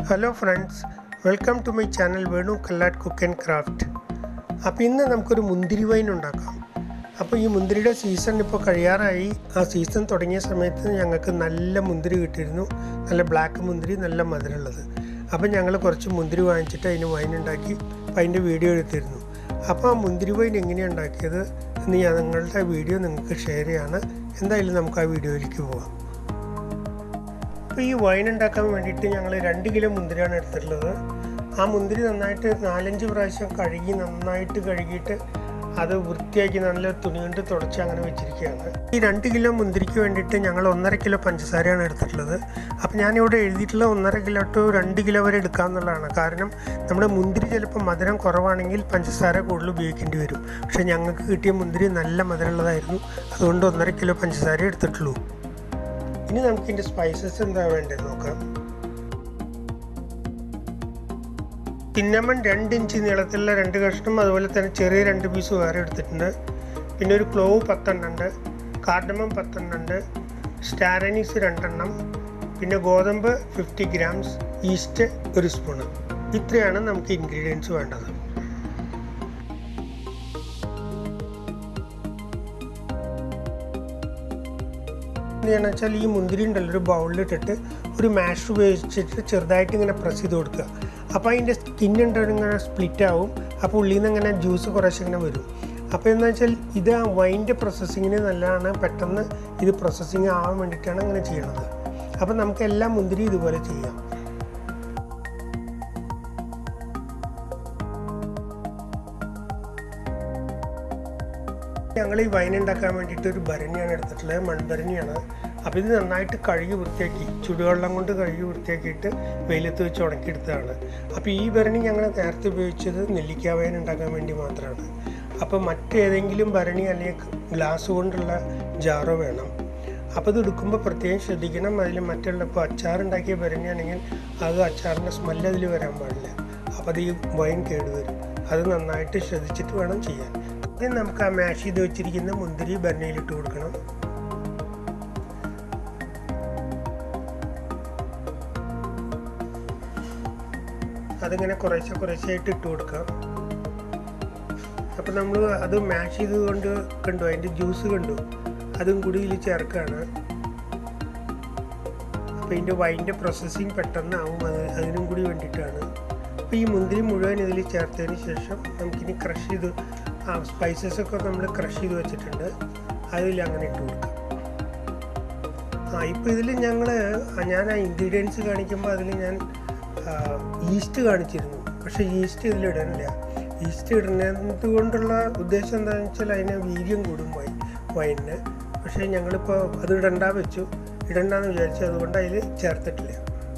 hello friends welcome to my channel Venu Kallat cook and craft അപ്പോൾ ഇന്ന് നമുക്കൊരു മുന്തിരി വൈൻ ഉണ്ടാക്കാം അപ്പോൾ ഈ മുന്തിരിയുടെ സീസൺ ഇപ്പോൾ കഴിയാറായി ആ സീസൺ തുടങ്ങിയ സമയത്ത് ഞങ്ങൾക്ക് നല്ല മുന്തിരി കിട്ടിയിരുന്നു നല്ല ബ്ലാക്ക് മുന്തിരി നല്ല മധുരമുള്ളത് അപ്പോൾ ഞങ്ങൾ കുറച്ച് മുന്തിരി വാങ്ങിച്ചിട്ട് അതിന് വൈൻ ഉണ്ടാക്കി അപ്പോൾ അതിൻ്റെ വീഡിയോ എടുത്തിരുന്നു അപ്പോൾ ആ മുന്തിരി വൈൻ എങ്ങനെയാണ് ഉണ്ടാക്കിയത് എന്ന് ഞാൻ നിങ്ങളുടെ വീഡിയോ നിങ്ങൾക്ക് ഷെയർ ചെയ്യാണ് എന്തായാലും നമുക്ക് ആ വീഡിയോയിലേക്ക് പോകാം അപ്പോൾ ഈ വൈൻ ഉണ്ടാക്കാൻ വേണ്ടിയിട്ട് ഞങ്ങൾ രണ്ട് കിലോ മുന്തിരിയാണ് എടുത്തിട്ടുള്ളത് ആ മുന്തിരി നന്നായിട്ട് നാലഞ്ച് പ്രാവശ്യം കഴുകി നന്നായിട്ട് കഴുകിയിട്ട് അത് വൃത്തിയാക്കി നല്ല തുണി കൊണ്ട് തുടച്ച് അങ്ങനെ വെച്ചിരിക്കുകയാണ് ഈ രണ്ട് കിലോ മുന്തിരിക്ക് വേണ്ടിയിട്ട് ഞങ്ങൾ ഒന്നര കിലോ പഞ്ചസാരയാണ് എടുത്തിട്ടുള്ളത് അപ്പോൾ ഞാനിവിടെ എഴുതിയിട്ടുള്ള ഒന്നര കിലോ ടു രണ്ട് കിലോ വരെ എടുക്കാമെന്നുള്ളതാണ് കാരണം നമ്മുടെ മുന്തിരി ചിലപ്പോൾ മധുരം കുറവാണെങ്കിൽ പഞ്ചസാര കൂടുതൽ ഉപയോഗിക്കേണ്ടി വരും പക്ഷേ ഞങ്ങൾക്ക് കിട്ടിയ മുന്തിരി നല്ല മധുരമുള്ളതായിരുന്നു അതുകൊണ്ട് ഒന്നര കിലോ പഞ്ചസാര എടുത്തിട്ടുള്ളൂ ഇനി നമുക്ക് ഇതിൻ്റെ സ്പൈസസ് എന്താ വേണ്ടത് നോക്കാം ചിന്നമൺ രണ്ട് ഇഞ്ച് നീളത്തിലുള്ള രണ്ട് കഷ്ണം അതുപോലെ തന്നെ ചെറിയ രണ്ട് പീസ് വേറെ എടുത്തിട്ടുണ്ട് പിന്നെ ഒരു ക്ലോവ് പത്തെണ്ണം ഉണ്ട് കാർഡമം പത്തെണ്ണം ഉണ്ട് സ്റ്റാരനീസ് രണ്ടെണ്ണം പിന്നെ ഗോതമ്പ് ഫിഫ്റ്റി ഗ്രാംസ് ഈസ്റ്റ് ഒരു സ്പൂണ് ഇത്രയാണ് നമുക്ക് ഇൻഗ്രീഡിയൻസ് വേണ്ടത് എന്താണെന്ന് വെച്ചാൽ ഈ മുന്തിരി ഉണ്ടല്ലോ ഒരു ബൗളിലിട്ടിട്ട് ഒരു മാഷ് ഉപയോഗിച്ചിട്ട് ചെറുതായിട്ട് ഇങ്ങനെ പ്രസ് ചെയ്ത് കൊടുക്കുക അപ്പോൾ അതിൻ്റെ സ്കിന്നുണ്ട് ഇങ്ങനെ സ്പ്ലിറ്റ് ആവും അപ്പോൾ ഉള്ളിൽ നിന്ന് ഇങ്ങനെ ജ്യൂസ് കുറേശ്ശെ ഇങ്ങനെ വരും അപ്പോൾ എന്താ വെച്ചാൽ ഇത് ആ വൈൻ്റെ പ്രോസസ്സിങ്ങിന് നല്ലതാണ് പെട്ടെന്ന് ഇത് പ്രോസസ്സിങ് ആവാൻ വേണ്ടിയിട്ടാണ് അങ്ങനെ ചെയ്യണത് അപ്പോൾ നമുക്ക് എല്ലാ മുന്തിരി ഇതുപോലെ ചെയ്യാം ഞങ്ങൾ ഈ വൈൻ ഉണ്ടാക്കാൻ വേണ്ടിയിട്ട് ഒരു ഭരണിയാണ് എടുത്തിട്ടുള്ളത് മൺഭരണിയാണ് അപ്പോൾ ഇത് നന്നായിട്ട് കഴുകി വൃത്തിയാക്കി ചുടുവെള്ളം കൊണ്ട് കഴുകി വൃത്തിയാക്കിയിട്ട് വെയിലത്ത് വെച്ച് ഉണക്കിയെടുത്തതാണ് അപ്പോൾ ഈ ഭരണി ഞങ്ങൾ നേരത്തെ ഉപയോഗിച്ചത് നെല്ലിക്ക വൈൻ ഉണ്ടാക്കാൻ വേണ്ടി മാത്രമാണ് അപ്പോൾ മറ്റേതെങ്കിലും ഭരണി അല്ലെങ്കിൽ ഗ്ലാസ് കൊണ്ടുള്ള ജാറോ വേണം അപ്പോൾ ഇത് എടുക്കുമ്പോൾ പ്രത്യേകം ശ്രദ്ധിക്കണം അതിൽ മറ്റുള്ള ഇപ്പോൾ അച്ചാറുണ്ടാക്കിയ ഭരണിയാണെങ്കിൽ അത് അച്ചാറിൻ്റെ സ്മെല്ല് അതിൽ വരാൻ പാടില്ല അപ്പോൾ അത് ഈ വൈൻ കേടുവരും അത് നന്നായിട്ട് ശ്രദ്ധിച്ചിട്ട് വേണം ചെയ്യാൻ ആദ്യം നമുക്ക് ആ മാഷ് ചെയ്ത് വെച്ചിരിക്കുന്ന മുന്തിരി ഭരണിയിലിട്ട് കൊടുക്കണം അതിങ്ങനെ കുറേശ്ശെ കുറേശ്ശായിട്ട് ഇട്ട് കൊടുക്കാം അപ്പം നമ്മൾ അത് മാഷ് ചെയ്ത് കൊണ്ട് കണ്ടു അതിൻ്റെ ജ്യൂസ് കണ്ടു അതും കൂടി ഇതിൽ ചേർക്കുകയാണ് അപ്പോൾ ഇതിൻ്റെ വൈൻ്റെ പ്രോസസ്സിങ് പെട്ടെന്നാവും അത് അതിനും കൂടി വേണ്ടിയിട്ടാണ് അപ്പോൾ ഈ മുന്തിരി മുഴുവൻ ഇതിൽ ചേർത്തതിന് ശേഷം നമുക്കിനി ക്രഷ് ചെയ്ത് ആ സ്പൈസസ് ഒക്കെ നമ്മൾ ക്രഷ് ചെയ്ത് വെച്ചിട്ടുണ്ട് അതിൽ അങ്ങനെ ഇട്ട് കൊടുക്കാം ആ ഇപ്പോൾ ഇതിൽ ഞങ്ങൾ ഞാൻ ആ ഇൻഗ്രീഡിയൻസ് കാണിക്കുമ്പോൾ അതിൽ ഞാൻ ഈസ്റ്റ് കാണിച്ചിരുന്നു പക്ഷേ ഈസ്റ്റ് ഇതിൽ ഇടാനില്ല ഈസ്റ്റ് ഇടുന്നത് കൊണ്ടുള്ള ഉദ്ദേശം എന്താണെന്ന് വെച്ചാൽ അതിന് വീര്യം കൂടും വൈ വൈനിന് പക്ഷേ ഞങ്ങളിപ്പോൾ അത് ഇടണ്ട വെച്ചു ഇടണ്ടെന്ന് വിചാരിച്ചു അതുകൊണ്ട് അതിൽ ചേർത്തിട്ടില്ല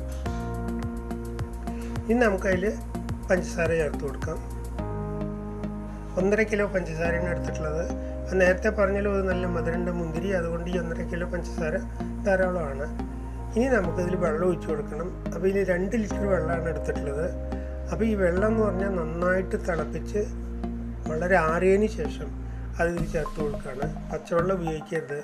ഇനി നമുക്കതിൽ പഞ്ചസാര ചേർത്ത് കൊടുക്കാം ഒന്നര കിലോ പഞ്ചസാരയാണ് എടുത്തിട്ടുള്ളത് നേരത്തെ പറഞ്ഞാലും അത് നല്ല മധുരൻ്റെ മുന്തിരി അതുകൊണ്ട് ഈ ഒന്നര കിലോ പഞ്ചസാര ധാരാളമാണ് ഇനി നമുക്കതിൽ വെള്ളം ഒഴിച്ചു കൊടുക്കണം അപ്പോൾ ഇതിൽ രണ്ട് ലിറ്റർ വെള്ളമാണ് എടുത്തിട്ടുള്ളത് അപ്പോൾ ഈ വെള്ളം എന്ന് പറഞ്ഞാൽ നന്നായിട്ട് തിളപ്പിച്ച് വളരെ ആറിയതിന് ശേഷം അത് ഇതിൽ ചേർത്ത് കൊടുക്കുകയാണ് പച്ചവെള്ളം ഉപയോഗിക്കരുത്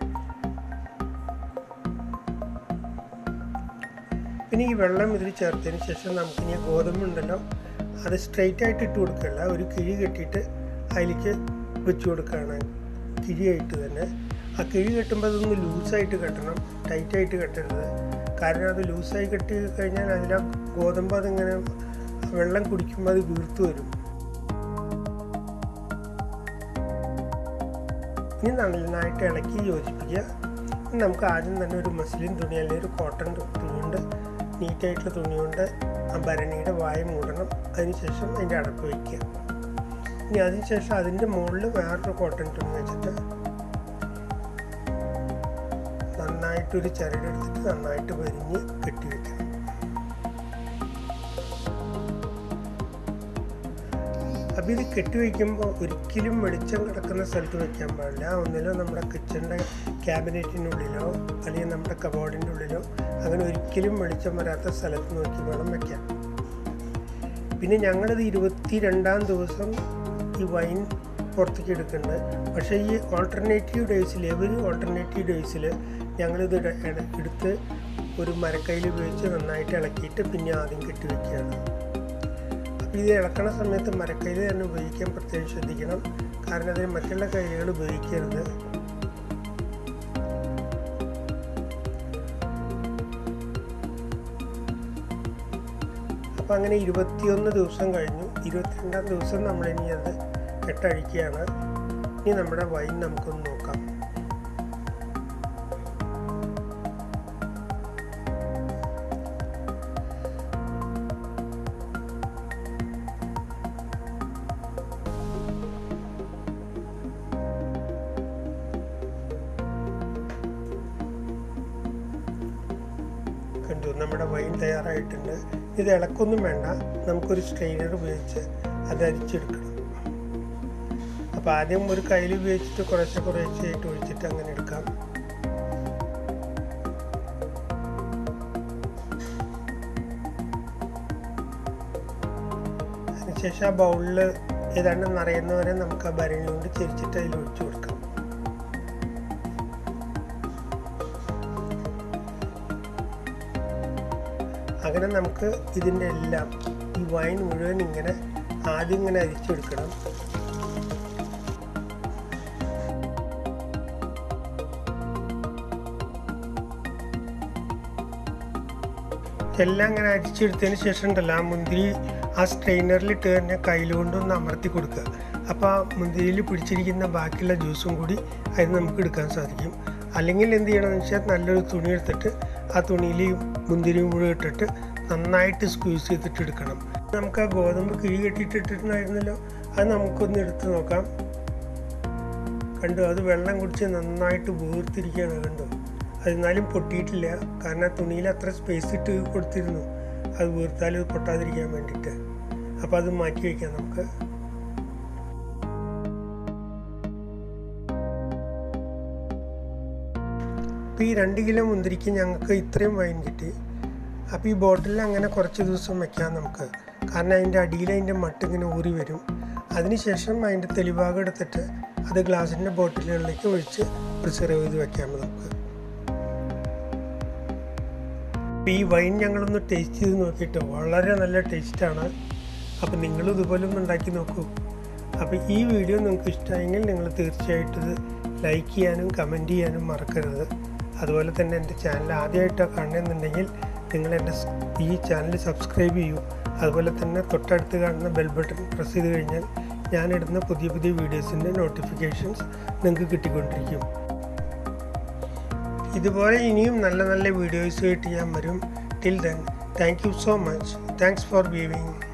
പിന്നെ ഈ വെള്ളം ഇതിൽ ചേർത്തതിന് ശേഷം നമുക്കിനി ഗോതമ്പുണ്ടല്ലോ അത് സ്ട്രെയിറ്റ് ആയിട്ട് ഇട്ട് കൊടുക്കുകയല്ല ഒരു കിഴി കെട്ടിയിട്ട് അതിലേക്ക് വെച്ച് കൊടുക്കുകയാണ് കിഴിയായിട്ട് തന്നെ ആ കിഴി കെട്ടുമ്പോൾ അതൊന്ന് ലൂസായിട്ട് കെട്ടണം ടൈറ്റായിട്ട് കെട്ടരുത് കാരണം അത് ലൂസായി കെട്ടി കഴിഞ്ഞാൽ അതിലെ ഗോതമ്പ് അതിങ്ങനെ വെള്ളം കുടിക്കുമ്പോൾ അത് വീർത്തു വരും ഇനി നന്നായിട്ട് ഇളക്കി യോജിപ്പിക്കുക നമുക്ക് ആദ്യം തന്നെ ഒരു മസ്ലിൻ തുണി അല്ലെങ്കിൽ ഒരു കോട്ടൺ തുണി കൊണ്ട് നീറ്റായിട്ടുള്ള തുണി കൊണ്ട് ആ ഭരണിയുടെ വായ മൂടണം അതിനുശേഷം അതിൻ്റെ അടപ്പ് വയ്ക്കുക ഇനി അതിനുശേഷം അതിൻ്റെ മുകളിൽ വേറൊരു കോട്ടൺ തുണി വെച്ചിട്ട് നന്നായിട്ടൊരു ചരടെടുത്തിട്ട് നന്നായിട്ട് വരിഞ്ഞ് കെട്ടി വെക്കണം അപ്പം ഇത് കെട്ടി വയ്ക്കുമ്പോൾ ഒരിക്കലും വെളിച്ചം കിടക്കുന്ന സ്ഥലത്ത് വെക്കാൻ പാടില്ല ഒന്നിലോ നമ്മുടെ കിച്ചണിൻ്റെ ക്യാബിനറ്റിനുള്ളിലോ അല്ലെങ്കിൽ നമ്മുടെ കബോർഡിൻ്റെ ഉള്ളിലോ അങ്ങനെ ഒരിക്കലും വെളിച്ചം വരാത്ത സ്ഥലത്ത് നോക്കി വേണം വയ്ക്കാൻ പിന്നെ ഞങ്ങളിത് ഇരുപത്തി രണ്ടാം ദിവസം ഈ വൈൻ പുറത്തേക്ക് എടുക്കുന്നുണ്ട് പക്ഷേ ഈ ഓൾട്ടർനേറ്റീവ് ഡേയ്സിൽ എവരി ഓൾട്ടർനേറ്റീവ് ഡേയ്സിൽ ഞങ്ങളിത് എടുത്ത് ഒരു മരക്കൈയിൽ ഉപയോഗിച്ച് നന്നായിട്ട് ഇളക്കിയിട്ട് പിന്നെ ആദ്യം കെട്ടി വെക്കുകയാണ് അപ്പോൾ ഇത് ഇളക്കണ സമയത്ത് മരക്കൈയിൽ തന്നെ ഉപയോഗിക്കാൻ പ്രത്യേകം ശ്രദ്ധിക്കണം കാരണം അതിന് മറ്റുള്ള കൈകൾ ഉപയോഗിക്കരുത് അപ്പോൾ അങ്ങനെ ഇരുപത്തിയൊന്ന് ദിവസം കഴിഞ്ഞു ഇരുപത്തിരണ്ടാം ദിവസം നമ്മളിനി അത് കെട്ടഴിക്കുകയാണ് ഇനി നമ്മുടെ വൈൻ നമുക്കൊന്ന് നോക്കാം കണ്ടു നമ്മുടെ വൈൻ തയ്യാറായിട്ടുണ്ട് ഇത് ഇളക്കൊന്നും വേണ്ട നമുക്കൊരു സ്ട്രെയിനർ ഉപയോഗിച്ച് അത് അരിച്ചെടുക്കണം അപ്പോൾ ആദ്യം ഒരു കയ്യിൽ ഉപയോഗിച്ചിട്ട് കുറേശ്ശെ കുറേശ്ശെയായിട്ട് ഒഴിച്ചിട്ട് അങ്ങനെ എടുക്കാം അതിനുശേഷം ആ ബൗളിൽ ഏതാണ്ട് നിറയുന്നവരെ നമുക്ക് ആ ഭരണി കൊണ്ട് ചെരിച്ചിട്ട് അതിൽ ഒഴിച്ചു കൊടുക്കാം അങ്ങനെ നമുക്ക് ഇതിൻ്റെ എല്ലാം ഈ വൈൻ മുഴുവൻ ഇങ്ങനെ ആദ്യം ഇങ്ങനെ അരിച്ചെടുക്കണം എല്ലാം ഇങ്ങനെ അരിച്ചെടുത്തതിന് ശേഷം ഉണ്ടല്ലോ ആ മുന്തിരി ആ സ്ട്രെയിനറിലിട്ട് തന്നെ കയ്യിലുകൊണ്ടൊന്ന് അമർത്തി കൊടുക്കുക അപ്പോൾ ആ മുന്തിരിയിൽ പിടിച്ചിരിക്കുന്ന ബാക്കിയുള്ള ജ്യൂസും കൂടി അതിന് നമുക്ക് എടുക്കാൻ സാധിക്കും അല്ലെങ്കിൽ എന്ത് ചെയ്യണമെന്ന് വെച്ചാൽ നല്ലൊരു തുണി എടുത്തിട്ട് ആ തുണിയിൽ മുന്തിരി മുഴുവൻ ഇട്ടിട്ട് നന്നായിട്ട് സ്ക്വീസ് ചെയ്തിട്ട് എടുക്കണം നമുക്ക് ആ ഗോതമ്പ് കിഴി കെട്ടിയിട്ടിട്ടുണ്ടായിരുന്നല്ലോ അത് നമുക്കൊന്ന് എടുത്ത് നോക്കാം കണ്ടു അത് വെള്ളം കുടിച്ച് നന്നായിട്ട് വീർത്തിരിക്കുകയാണ് കണ്ടു അത് എന്നാലും പൊട്ടിയിട്ടില്ല കാരണം തുണിയിൽ അത്ര സ്പേസ് ഇട്ട് കൊടുത്തിരുന്നു അത് വീർത്താൽ അത് പൊട്ടാതിരിക്കാൻ വേണ്ടിയിട്ട് അപ്പോൾ അത് മാറ്റി വയ്ക്കാം നമുക്ക് അപ്പോൾ ഈ രണ്ട് കിലോ മുന്തിരിക്ക് ഞങ്ങൾക്ക് ഇത്രയും വൈൻ കിട്ടി അപ്പോൾ ഈ ബോട്ടിലിൽ അങ്ങനെ കുറച്ച് ദിവസം വെക്കാം നമുക്ക് കാരണം അതിൻ്റെ അടിയിൽ അതിൻ്റെ മട്ട് ഇങ്ങനെ ഊറി വരും അതിനുശേഷം അതിൻ്റെ തെളിവാകം എടുത്തിട്ട് അത് ഗ്ലാസിൻ്റെ ബോട്ടിലുകളിലേക്ക് ഒഴിച്ച് പ്രിസർവ് ചെയ്ത് വെക്കാം നമുക്ക് ഈ വൈൻ ഞങ്ങളൊന്ന് ടേസ്റ്റ് ചെയ്ത് നോക്കിയിട്ട് വളരെ നല്ല ടേസ്റ്റാണ് അപ്പോൾ നിങ്ങളും ഇതുപോലെ ഒന്ന് ഉണ്ടാക്കി നോക്കൂ അപ്പോൾ ഈ വീഡിയോ നിങ്ങൾക്ക് ഇഷ്ടമായെങ്കിൽ നിങ്ങൾ തീർച്ചയായിട്ടും ഇത് ലൈക്ക് ചെയ്യാനും കമൻറ്റ് ചെയ്യാനും മറക്കരുത് അതുപോലെ തന്നെ എൻ്റെ ചാനൽ ആദ്യമായിട്ടാണ് കാണണമെന്നുണ്ടെങ്കിൽ നിങ്ങൾ എൻ്റെ ഈ ചാനൽ സബ്സ്ക്രൈബ് ചെയ്യൂ അതുപോലെ തന്നെ തൊട്ടടുത്ത് കാണുന്ന ബെൽ ബട്ടൺ പ്രസ് ചെയ്ത് കഴിഞ്ഞാൽ ഞാനിടുന്ന പുതിയ പുതിയ വീഡിയോസിൻ്റെ നോട്ടിഫിക്കേഷൻസ് നിങ്ങൾക്ക് കിട്ടിക്കൊണ്ടിരിക്കും ഇതുപോലെ ഇനിയും നല്ല നല്ല വീഡിയോസുമായിട്ട് ഞാൻ വരും till then thank you so much thanks for viewing